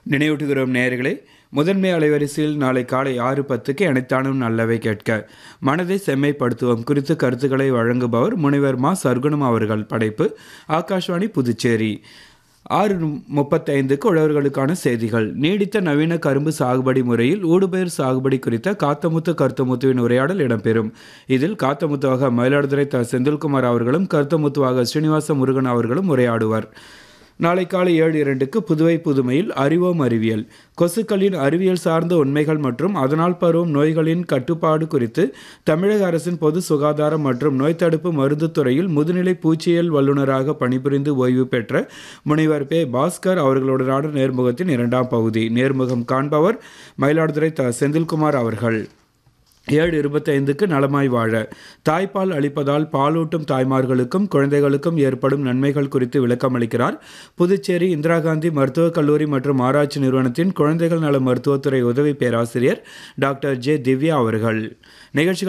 நினைவூட்டுகிறோம் நேயர்களே முதன்மை அலைவரிசையில் நாளை காலை ஆறு பத்துக்கு அனைத்தானும் நல்லவை கேட்க மனதை செம்மைப்படுத்துவோம் குறித்து கருத்துக்களை வழங்குபவர் முனைவர் மா சர்க்குணம் அவர்கள் படைப்பு ஆகாஷ்வாணி புதுச்சேரி ஆறு முப்பத்தைந்துக்கு உழவர்களுக்கான செய்திகள் நீடித்த நவீன கரும்பு சாகுபடி முறையில் ஊடுபயிர் சாகுபடி குறித்த காத்தமுத்து கருத்தமுத்துவின் உரையாடல் இடம்பெறும் இதில் காத்தமுத்துவாக மயிலாடுதுறை த செந்தில்குமார் அவர்களும் கருத்தமுத்துவாக ஸ்ரீனிவாச முருகன் அவர்களும் உரையாடுவர் நாளை காலை ஏழு இரண்டுக்கு புதுவை புதுமையில் அறிவோம் அறிவியல் கொசுக்களின் அறிவியல் சார்ந்த உண்மைகள் மற்றும் அதனால் பரவும் நோய்களின் கட்டுப்பாடு குறித்து தமிழக அரசின் பொது சுகாதாரம் மற்றும் நோய் தடுப்பு மருந்து துறையில் முதுநிலை பூச்சியியல் வல்லுநராக பணிபுரிந்து ஓய்வு பெற்ற முனைவர் பே பாஸ்கர் அவர்களுடனான நேர்முகத்தின் இரண்டாம் பகுதி நேர்முகம் காண்பவர் மயிலாடுதுறை த செந்தில்குமார் அவர்கள் ஏழு இருபத்தைந்துக்கு நலமாய் வாழ தாய்ப்பால் அளிப்பதால் பாலூட்டும் தாய்மார்களுக்கும் குழந்தைகளுக்கும் ஏற்படும் நன்மைகள் குறித்து விளக்கமளிக்கிறார் புதுச்சேரி இந்திரா காந்தி மருத்துவக் கல்லூரி மற்றும் ஆராய்ச்சி நிறுவனத்தின் குழந்தைகள் நல மருத்துவத்துறை உதவி பேராசிரியர் டாக்டர் ஜே திவ்யா அவர்கள் நிகழ்ச்சிகள்